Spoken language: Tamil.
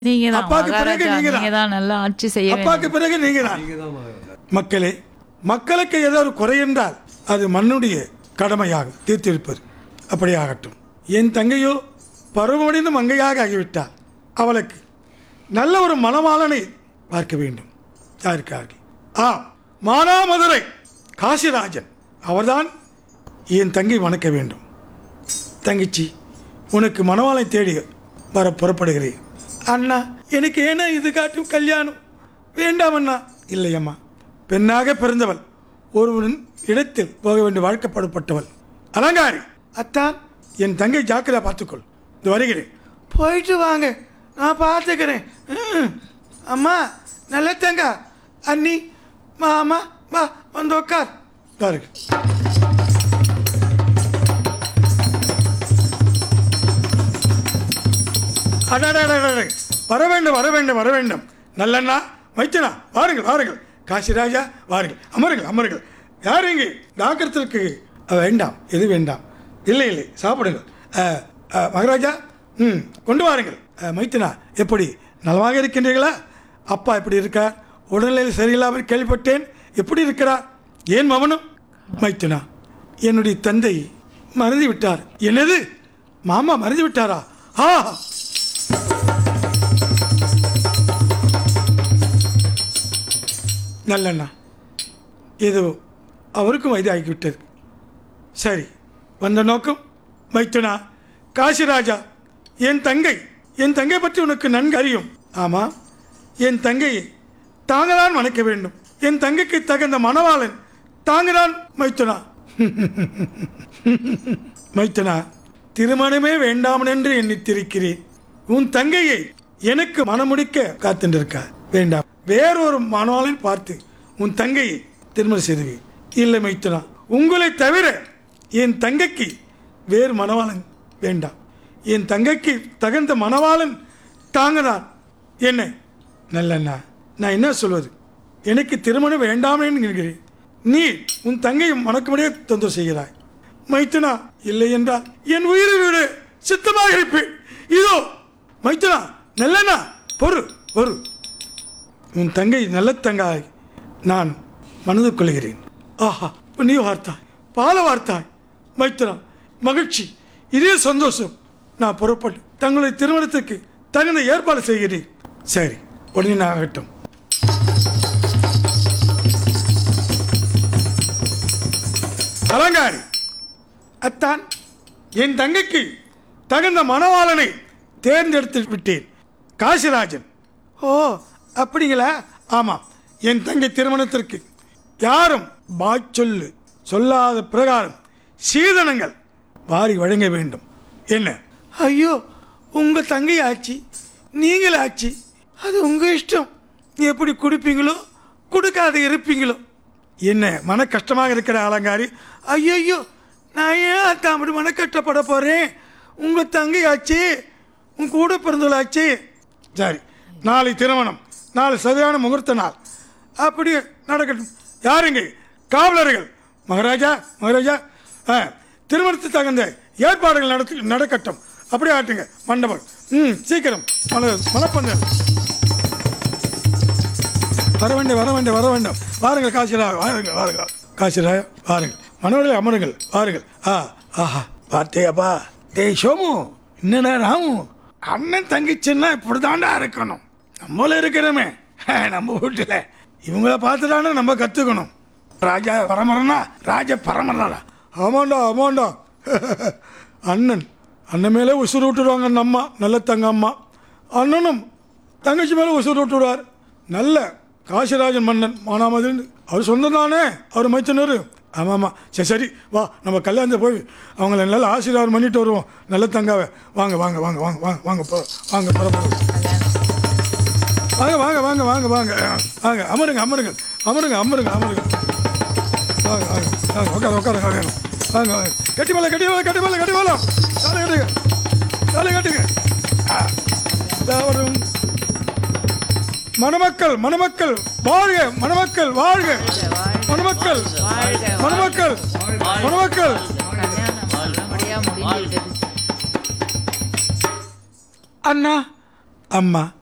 நீங்க தான் அப்பாக்கு பிறகு மகாராஜா நீங்க தான். நீங்க தான் நல்லா ஆட்சி செய்ய அப்பாக்கு வேண்டும் பிறகு நீங்க தான் மக்களே மக்களுக்கு ஏதாவது குறை என்றால் அது மண்ணுடைய கடமையாகும் தீர்த்திருப்பது அப்படியாகட்டும் என் தங்கையோ பருவமடைந்து மங்கையாக ஆகிவிட்டாள் அவளுக்கு நல்ல ஒரு மணவாளனை பார்க்க வேண்டும் யாருக்காக ஆ மானாமதுரை காசிராஜன் அவர்தான் என் தங்கை வணக்க வேண்டும் தங்கச்சி உனக்கு மணவாளை தேடி வர புறப்படுகிறேன் அண்ணா எனக்கு ஏன்னா இது காட்டும் கல்யாணம் வேண்டாம் அண்ணா இல்லையம்மா பெண்ணாக பிறந்தவள் ஒருவன் இடத்தில் போக வேண்டிய வாழ்க்கைப்படப்பட்டவள் அலங்காரி அத்தான் என் தங்கை ஜாக்கிரதா பார்த்துக்கொள் இது வருகிறேன் போயிட்டு வாங்க நான் பார்த்துக்கிறேன் ம். அம்மா நல்ல தங்க அண்ணி மாமா வா வந்து உட்கார் பாருங்க அடடடடடே. வர வேண்டும் வர வேண்டும் வர வேண்டும் நல்லண்ணா வைத்தனா வாருங்கள் வாருங்கள் காசிராஜா வாருங்கள் அமருங்கள் அமருங்கள் யார் இங்கே டாக்டரத்திற்கு வேண்டாம் எது வேண்டாம் இல்லை இல்லை சாப்பிடுங்கள் அ, அ, மகாராஜா ம் கொண்டு வாருங்கள் அ, மைத்தனா எப்படி நலமாக இருக்கின்றீர்களா அப்பா எப்படி இருக்கார் உடல்நிலை சரியில்லாமல் கேள்விப்பட்டேன் எப்படி இருக்கிறார் ஏன் மவனும் மைத்தனா என்னுடைய தந்தை மறந்து விட்டார் என்னது மாமா மறந்து விட்டாரா ஆ நல்லண்ணா ஏதோ அவருக்கும் வயதாகிவிட்டது சரி வந்த நோக்கம் மைத்துனா காசிராஜா என் தங்கை என் தங்கை பற்றி உனக்கு நன்கு அறியும் ஆமாம் என் தங்கையை தாங்க தான் வணக்க வேண்டும் என் தங்கைக்கு தகுந்த மணவாளன் தாங்க தான் மைத்துனா மைத்துனா திருமணமே வேண்டாம் என்று எண்ணித்திருக்கிறேன் உன் தங்கையை எனக்கு மனமுடிக்க காத்துருக்கா வேண்டாம் வேறொரு மணவாளன் பார்த்து உன் தங்கையை திருமணம் செய்துவி இல்லை மைத்துனா உங்களை தவிர என் தங்கைக்கு வேறு மணவாளன் வேண்டாம் என் தங்கைக்கு தகுந்த மணவாளன் தாங்கதான் என்ன நல்லண்ணா நான் என்ன சொல்வது எனக்கு திருமணம் வேண்டாம் என்கிறேன் நீ உன் தங்கையை மணக்கும்படியே தொந்தரவு செய்கிறாய் மைத்துனா இல்லை என்றால் என் உயிரை விடு சித்தமாக இருப்பேன் இதோ மைத்துனா நல்லண்ணா பொறு பொறு உன் தங்கை நல்ல தங்காய் நான் மனது கொள்கிறேன் ஆஹா நீ வார்த்தாய் பால வார்த்தாய் மைத்துனா மகிழ்ச்சி இதே சந்தோஷம் நான் புறப்பட்டு தங்களுடைய திருமணத்துக்கு தகுந்த ஏற்பாடு செய்கிறேன் சரி உடனே நான் ஆகட்டும் அலங்காரி அத்தான் என் தங்கைக்கு தகுந்த மணவாளனை தேர்ந்தெடுத்து விட்டேன் காசிராஜன் ஓ அப்படிங்களா ஆமாம் என் தங்கை திருமணத்திற்கு யாரும் பாச்சொல்லு சொல்லாத பிரகாரம் சீதனங்கள் வாரி வழங்க வேண்டும் என்ன ஐயோ உங்கள் தங்கை ஆச்சு நீங்கள் ஆச்சு அது உங்கள் இஷ்டம் எப்படி குடிப்பீங்களோ கொடுக்காத இருப்பீங்களோ என்ன மன கஷ்டமாக இருக்கிற அலங்காரி ஐயோ நான் ஏன் அத்தா அப்படி மன கஷ்டப்பட போகிறேன் உங்கள் தங்கை ஆச்சு உன் கூட பிறந்தவளாச்சு சரி நாளை திருமணம் நாளை சரியான முகூர்த்த நாள் அப்படி நடக்கட்டும் யாருங்க காவலர்கள் மகாராஜா மகாராஜா ஆ திருமணத்துக்கு தகுந்த ஏற்பாடுகள் நடத்தி நடக்கட்டும் அப்படியே ஆட்டுங்க மண்டபம் ம் சீக்கிரம் மல மலப்பந்தல் வர வேண்டும் வர வேண்டும் வர வேண்டும் வாருங்கள் காசிலா வாருங்கள் வாருங்கள் காசிலா வாருங்கள் மனோர்கள் அமருங்கள் வாருங்கள் ஆ ஆஹா பார்த்தேப்பா டேய் சோமு என்னடா ராமு அண்ணன் தங்கச்சின்னா இப்படிதாண்டா இருக்கணும் நம்மள இருக்கிறோமே ஹே, நம்ம வீட்டில் இவங்கள பார்த்துதானே நம்ம கற்றுக்கணும் ராஜா பரமரனா ராஜ பரமரனா ஆமாண்டா ஆமாண்டா அண்ணன் அண்ணன் மேலே உசுறு விட்டுருவாங்க அந்த அம்மா நல்ல தங்க அம்மா அண்ணனும் தங்கச்சி மேலே உசுறு விட்டுருவார் நல்ல காசிராஜன் மன்னன் மானாமதுன்னு அவர் சொந்தம் தானே அவர் மைத்தனர் ஆமாம் ஆமாம் சரி சரி வா நம்ம கல்யாணத்தை போய் அவங்கள நல்ல ஆசீர்வாதம் பண்ணிட்டு வருவோம் நல்ல தங்காவை வாங்க வாங்க வாங்க வாங்க வாங்க வாங்க போ வாங்க பரவாயில்ல வாங்க வாங்க வாங்க வாங்க வாங்க வாங்க அமருங்க அமருங்க அமருங்க அமருங்க அமருங்க வாங்க வாங்க வாங்க உட்கார உட்கார வாங்க வாங்க வாங்க கட்டி மேலே கட்டி மேலே கட்டி மேலே கட்டி மேலே தாலை கட்டுங்க தாலை கட்டுங்க ஆ, இதா வரும். மணமக்கள் மணமக்கள் வாழ்க மணமக்கள் வாழ்க மணமக்கள் மணமக்கள் மணமக்கள் கல்யாணம் நல்லபடியா முடிஞ்சு அண்ணா அம்மா